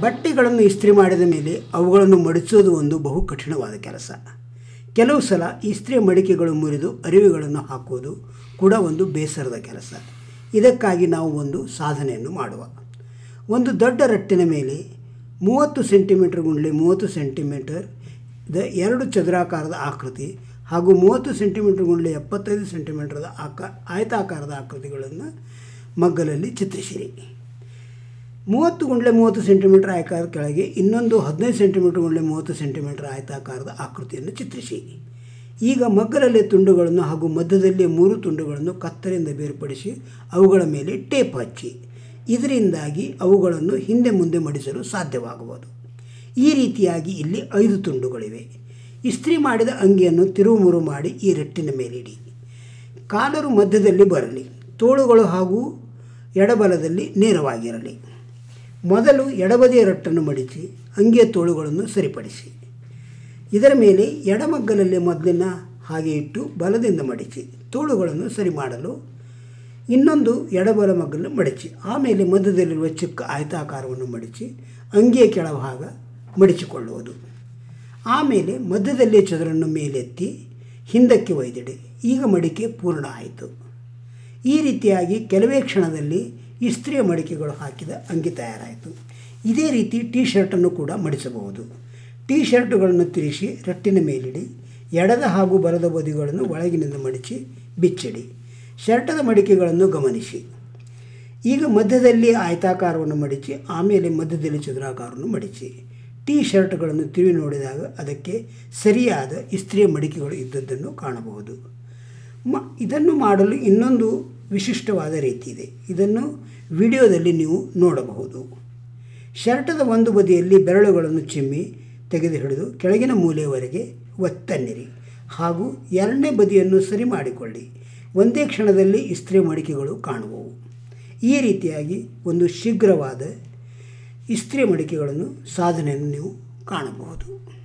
ಬಟ್ಟೆಗಳನ್ನು ಇಸ್ತ್ರಿ ಮಾಡಿದ ಮೇಲೆ ಅವುಗಳನ್ನು ಮಡಿಸೋದು ಒಂದು ಬಹು ಕಠಿಣವಾದ ಕೆಲಸ ಕೆಲವು ಸಲ ಇಸ್ತ್ರಿ ಮಡಿಕೆಗಳು ಮುರಿದು ಅರಿವೆಗಳನ್ನು ಹಾಕುವುದು ಕೂಡ ಒಂದು ಬೇಸರದ ಕೆಲಸ ಇದಕ್ಕಾಗಿ ನಾವು ಒಂದು ಸಾಧನೆಯನ್ನು ಮಾಡುವ ಒಂದು ದೊಡ್ಡ ರಟ್ಟಿನ ಮೇಲೆ ಮೂವತ್ತು ಸೆಂಟಿಮೀಟರ್ ಗುಂಡ್ಲೆ ಮೂವತ್ತು ಸೆಂಟಿಮೀಟರ್ ದ ಎರಡು ಚದುರಾಕಾರದ ಆಕೃತಿ ಹಾಗೂ ಮೂವತ್ತು ಸೆಂಟಿಮೀಟರ್ ಗುಂಡ್ಲೆ ಎಪ್ಪತ್ತೈದು ಸೆಂಟಿಮೀಟರ್ದ ಆಕ ಆಯತಾಕಾರದ ಆಕೃತಿಗಳನ್ನು ಮಗ್ಗಲಲ್ಲಿ ಚಿತ್ರಿಸಿರಿ ಮೂವತ್ತು ಗುಂಡ್ಲೆ ಮೂವತ್ತು ಸೆಂಟಿಮೀಟರ್ ಆಯತಾಕಾರದ ಕೆಳಗೆ ಇನ್ನೊಂದು ಹದಿನೈದು ಸೆಂಟಿಮೀಟರ್ ಗುಂಡ್ಲೆ ಮೂವತ್ತು ಸೆಂಟಿಮೀಟರ್ ಆಯತಾಕಾರದ ಆಕೃತಿಯನ್ನು ಚಿತ್ರಿಸಿ ಈಗ ಮಗ್ಗಲಲ್ಲಿ ತುಂಡುಗಳನ್ನು ಹಾಗೂ ಮಧ್ಯದಲ್ಲಿ ಮೂರು ತುಂಡುಗಳನ್ನು ಕತ್ತರಿಂದ ಬೇರ್ಪಡಿಸಿ ಅವುಗಳ ಮೇಲೆ ಟೇಪ್ ಹಚ್ಚಿ ಇದರಿಂದಾಗಿ ಅವುಗಳನ್ನು ಹಿಂದೆ ಮುಂದೆ ಮಡಿಸಲು ಸಾಧ್ಯವಾಗುವುದು ಈ ರೀತಿಯಾಗಿ ಇಲ್ಲಿ ಐದು ತುಂಡುಗಳಿವೆ ಇಸ್ತ್ರಿ ಮಾಡಿದ ಅಂಗಿಯನ್ನು ತಿರುವುಮುರು ಮಾಡಿ ಈ ರಟ್ಟಿನ ಮೇಲಿಡಿ ಕಾಲರು ಮಧ್ಯದಲ್ಲಿ ಬರಲಿ ತೋಳುಗಳು ಹಾಗೂ ಎಡಬಲದಲ್ಲಿ ನೇರವಾಗಿರಲಿ ಮೊದಲು ಎಡಬದಿಯ ರಟ್ಟನ್ನು ಮಡಿಸಿ ಅಂಗಿಯ ತೋಳುಗಳನ್ನು ಸರಿಪಡಿಸಿ ಇದರ ಮೇಲೆ ಎಡಮಗ್ಗಲಲ್ಲಿ ಮೊದಲಿನ ಹಾಗೆ ಇಟ್ಟು ಬಲದಿಂದ ಮಡಿಸಿ ತೋಳುಗಳನ್ನು ಸರಿ ಮಾಡಲು ಇನ್ನೊಂದು ಎಡಬಲ ಮಗ್ಗಲು ಮಡಿಚಿ ಆಮೇಲೆ ಮಧ್ಯದಲ್ಲಿರುವ ಚಿಕ್ಕ ಆಯತಾಕಾರವನ್ನು ಮಡಿಸಿ ಅಂಗಿಯ ಕೆಳಭಾಗ ಮಡಿಚಿಕೊಳ್ಳುವುದು ಆಮೇಲೆ ಮಧ್ಯದಲ್ಲಿ ಚದುರನ್ನು ಮೇಲೆತ್ತಿ ಹಿಂದಕ್ಕೆ ಒಯ್ದಿಡಿ ಈಗ ಮಡಿಕೆ ಪೂರ್ಣ ಆಯಿತು ಈ ರೀತಿಯಾಗಿ ಕೆಲವೇ ಕ್ಷಣದಲ್ಲಿ ಇಸ್ತ್ರಿಯ ಮಡಿಕೆಗಳು ಹಾಕಿದ ಅಂಗಿ ತಯಾರಾಯಿತು ಇದೇ ರೀತಿ ಟೀ ಶರ್ಟನ್ನು ಕೂಡ ಮಡಿಸಬಹುದು ಟೀ ಶರ್ಟುಗಳನ್ನು ತಿರುಗಿಸಿ ರಟ್ಟಿನ ಮೇಲಿಡಿ ಎಡದ ಹಾಗೂ ಬಲದ ಬದಿಗಳನ್ನು ಒಳಗಿನಿಂದ ಮಡಿಚಿ ಬಿಚ್ಚಿಡಿ ಶರ್ಟದ ಮಡಿಕೆಗಳನ್ನು ಗಮನಿಸಿ ಈಗ ಮಧ್ಯದಲ್ಲಿ ಆಯತಾಕಾರವನ್ನು ಮಡಿಚಿ ಆಮೇಲೆ ಮಧ್ಯದಲ್ಲಿ ಚದುರಾಕಾರವನ್ನು ಮಡಿಚಿ ಟೀ ಶರ್ಟ್ಗಳನ್ನು ತಿರುವಿ ನೋಡಿದಾಗ ಅದಕ್ಕೆ ಸರಿಯಾದ ಇಸ್ತ್ರಿಯ ಮಡಿಕೆಗಳು ಇದ್ದದ್ದನ್ನು ಕಾಣಬಹುದು ಮ ಇದನ್ನು ಮಾಡಲು ಇನ್ನೊಂದು ವಿಶಿಷ್ಟವಾದ ರೀತಿ ಇದೆ ಇದನ್ನು ವಿಡಿಯೋದಲ್ಲಿ ನೀವು ನೋಡಬಹುದು ಶರ್ಟದ ಒಂದು ಬದಿಯಲ್ಲಿ ಬೆರಳುಗಳನ್ನು ಚಿಮ್ಮಿ ತೆಗೆದು ಹಿಡಿದು ಕೆಳಗಿನ ಮೂಲೆಯವರೆಗೆ ಒತ್ತನ್ನಿರಿ ಹಾಗೂ ಎರಡನೇ ಬದಿಯನ್ನು ಸರಿ ಮಾಡಿಕೊಳ್ಳಿ ಒಂದೇ ಕ್ಷಣದಲ್ಲಿ ಇಸ್ತ್ರಿ ಮಡಿಕೆಗಳು ಕಾಣುವವು ಈ ರೀತಿಯಾಗಿ ಒಂದು ಶೀಘ್ರವಾದ ಇಸ್ತ್ರಿ ಮಡಿಕೆಗಳನ್ನು ಸಾಧನೆಯನ್ನು ನೀವು ಕಾಣಬಹುದು